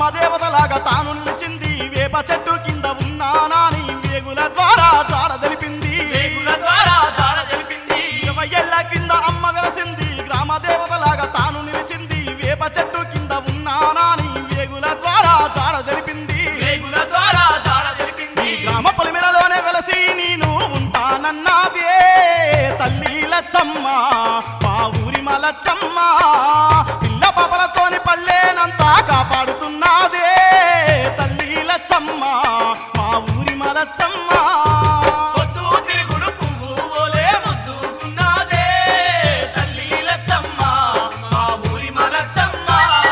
గ్రామదేవతలాగా తాను నిలిచింది వేప చెట్టు కింద ఉన్నానాని వేగుల ద్వారా జాడ తెలిపింది వేగుల ద్వారా జాడ తెలిపింది ఇరవై ఏళ్ల కింద అమ్మ వెలసింది గ్రామదేవతలాగా తాను నిలిచింది వేప చెట్టు కింద ఉన్నానాని వేగుల ద్వారా జాడ తెలిపింది వేగుల ద్వారా జాడ తెలిపింది ఈ గ్రామ పొలిమెరలోనే వెలసి నేను ఉంటానన్నదే తల్లి లచ్చమ్మ మా ఊరి మలచ్చమ్మ పిల్ల పాపలతోని పల్లెనంతా కాపాడుతున్నదే తల్లి లచ్చమ్మ మా ఊరి మలచ్చమ్మ పొద్దు తిరుగుడు పువ్వు ఓలే ముద్దుకున్నదే తల్లి లచ్చమ్మ మా ఊరి మలచ్చమ్మ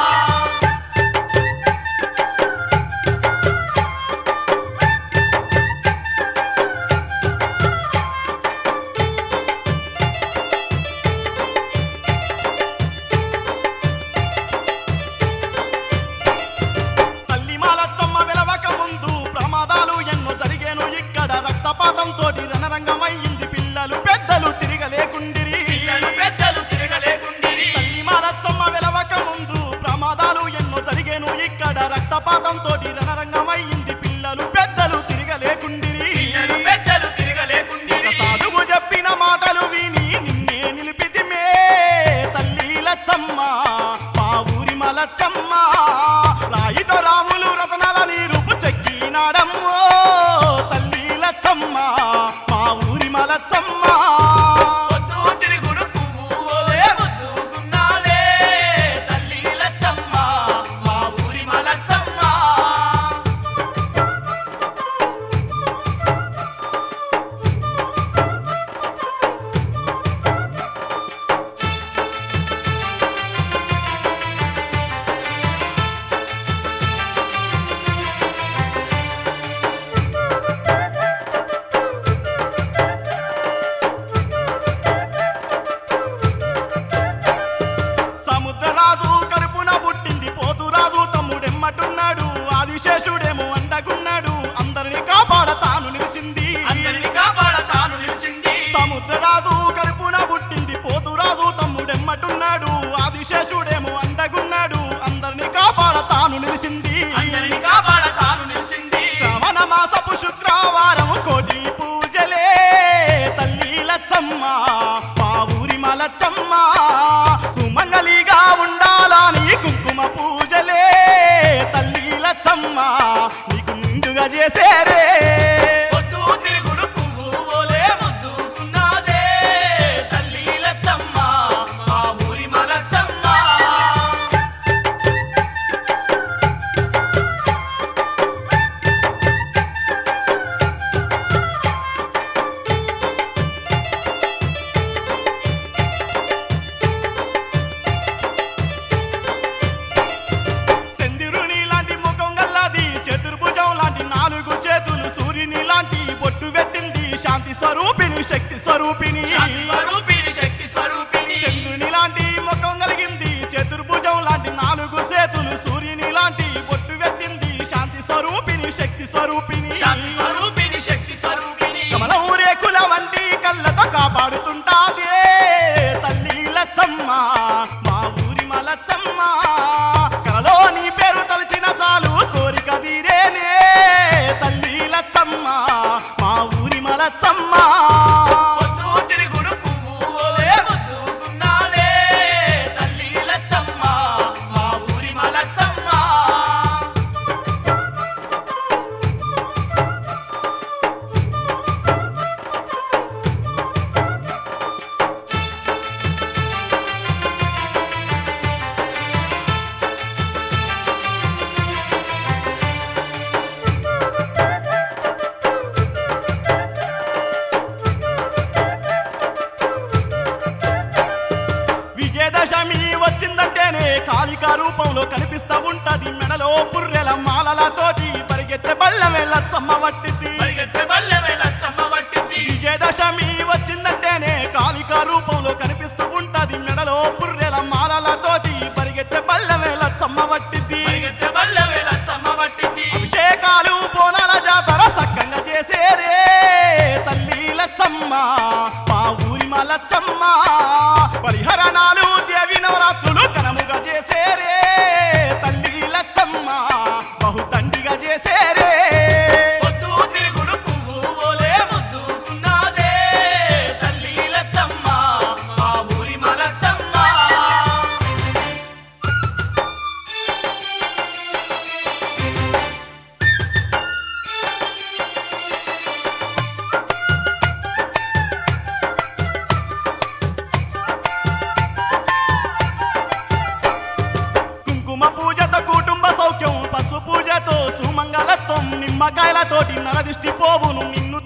తల్లి మాలచ్చమ్మ వెలవక ముందు ప్రమాదాలు ఎన్నో జరిగేను ఇక్కడ రక్తపాతంతో రణరంగమయ్యింది పిల్లలు పెద్దలు తిరగలేకుండిరి పిల్లలు పెద్దలు తిరగలేకుండిరి తల్లి మాలచ్చమ్మ వెలవక ముందు ప్రమాదాలు ఎన్నో జరిగేను ఇక్కడ రక్తపాతంతో రణరంగమయ్యింది పిల్లలు పెద్దలు తిరగలేకుండిరి పిల్లలు పెద్దలు తిరగలేకుండిరి సాధువు చెప్పిన మాటలు విని నిన్నే నిలిపితిమే తల్లి లచ్చమ్మ మా ఊరి మలచ్చమ్మ రాయితో రాములు రతనాల నీరుపు చెక్కినాడమ్మో తల్లి లచ్చమ్మ మా ఊరి మలచ్చమ్మ పొద్దు తిరుగుడు పువ్వు ఓలే ముద్దుకున్నదే తల్లి లచ్చమ్మ మా ఊరి మలచ్చమ్మ సముద్రరాజు కడుపున పుట్టింది పోతురాజు తమ్ముడెమ్మటున్నాడు ఆదిశేషుడేమో అండగున్నాడు అందరిని కాపాడ తాను నిలిచింది అందరిని కాపాడ తాను నిలిచింది సముద్రరాజు కడుపున పుట్టింది పోతురాజు తమ్ముడెమ్మటున్నాడు ఆదిశేషుడేమో అండగున్నాడు అందరిని కాపాడ తాను నిలిచింది అందరిని కాపాడ తాను నిలిచింది శ్రవణ మాసపు శుక్రవారం కోటి పూజలే తల్లి లచ్చమ్మ మా ఊరి మలచ్చమ్మ సుమంగలిగా ఉండాలని కుంకుమ పూజలే తల్లి లచ్చమ్మ నీకు ముందుగా చేసేరే పొద్దు తిరుగుడు పువ్వు ఓలే ముద్దుకున్నదే తల్లి లచ్చమ్మ మా ఊరి మలచ్చమ్మ చంద్రుని లాంటి ముఖం గల్లది చతుర్భుజం లాంటి నాలుగు చేతులు సూర్యుని లాంటి బొట్టు పెట్టింది శాంతి స్వరూపిణి శక్తి స్వరూపిణి శాంతి స్వరూపిణి శక్తి స్వరూపిణి చంద్రుని లాంటి ముఖం కలిగింది చతుర్భుజం లాంటి నాలుగు చేతులు సూర్యుని లాంటి బొట్టు పెట్టింది శాంతి స్వరూపిణి శక్తి స్వరూపిణి శాంతి స్వరూపిణి శక్తి స్వరూపిణి కమలం రేకుల వంటి కళ్ళతో కాపాడుతుంటాదే తల్లి లచ్చమ్మ మా ఊరి మలచ్చమ్మ కలలో నీ పేరు తలచిన చాలు కోరిక తీరేనే తల్లి లచ్చమ్మ మా ఊరి మలచ్చమ్మ పొద్దు తిరుగుడు పువ్వు ఓలే ముద్దుకున్నదే తల్లి లచ్చమ్మ మా ఊరి మలచ్చమ్మ విజయదశమి వచ్చిందంటేనే కాళిక రూపంలో కనిపిస్తా ఉంటది మెడలో పుర్రెల మాలలతోటి పరిగెత్తే బల్లమే లచ్చమ్మ వట్టిద్ది పరిగెత్తే బల్లెమే లచ్చమ్మ పట్టింది విజయదశమి వచ్చిందంటేనే కాళిక రూపంలో కనిపిస్తూ ఉంటది మెడలో పుర్రెల మాలలతోటి పరిగెత్తే బల్లమే లచ్చమ్మ వట్టిద్ది పరిగెత్తే బల్లెమే లచ్చమ్మ పట్టింది అభిషేకాలు బోనాల జాతర సక్కంగా చేసేరే తల్లి లచ్చమ్మ మా ఊరి మా లచ్చమ్మ పరిహరణాలు దేవి నవరాత్రులు ఘనముగా చేసేరే తల్లి లచ్చమ్మ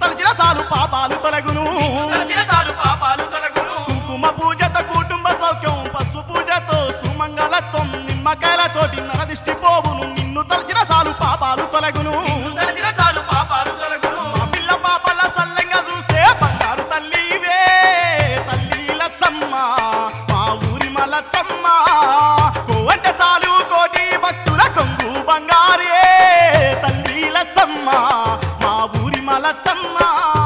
తలచిన చాలు పాపాలు తొలగును తలచిన చాలు పాపాలు తొలగును కుంకుమ పూజతో కుటుంబ సౌఖ్యం పసుపు పూజతో సుమంగళత్వం నిమ్మకాయలతోటి నరదిష్టి పోవును నిన్ను తలచిన చాలు పాపాలు తొలగును తలచిన చాలు పాపాలు తొలగును మా పిల్ల పాపల సల్లంగా చూసే బంగారు తల్లివే తల్లి లచ్చమ్మ మా ఊరి మలచ్చమ్మ కోవంటే చాలు కోటి భక్తుల కొంగు బంగారే తల్లి లచ్చమ్మ మా ఊరి మలచ్చమ్మ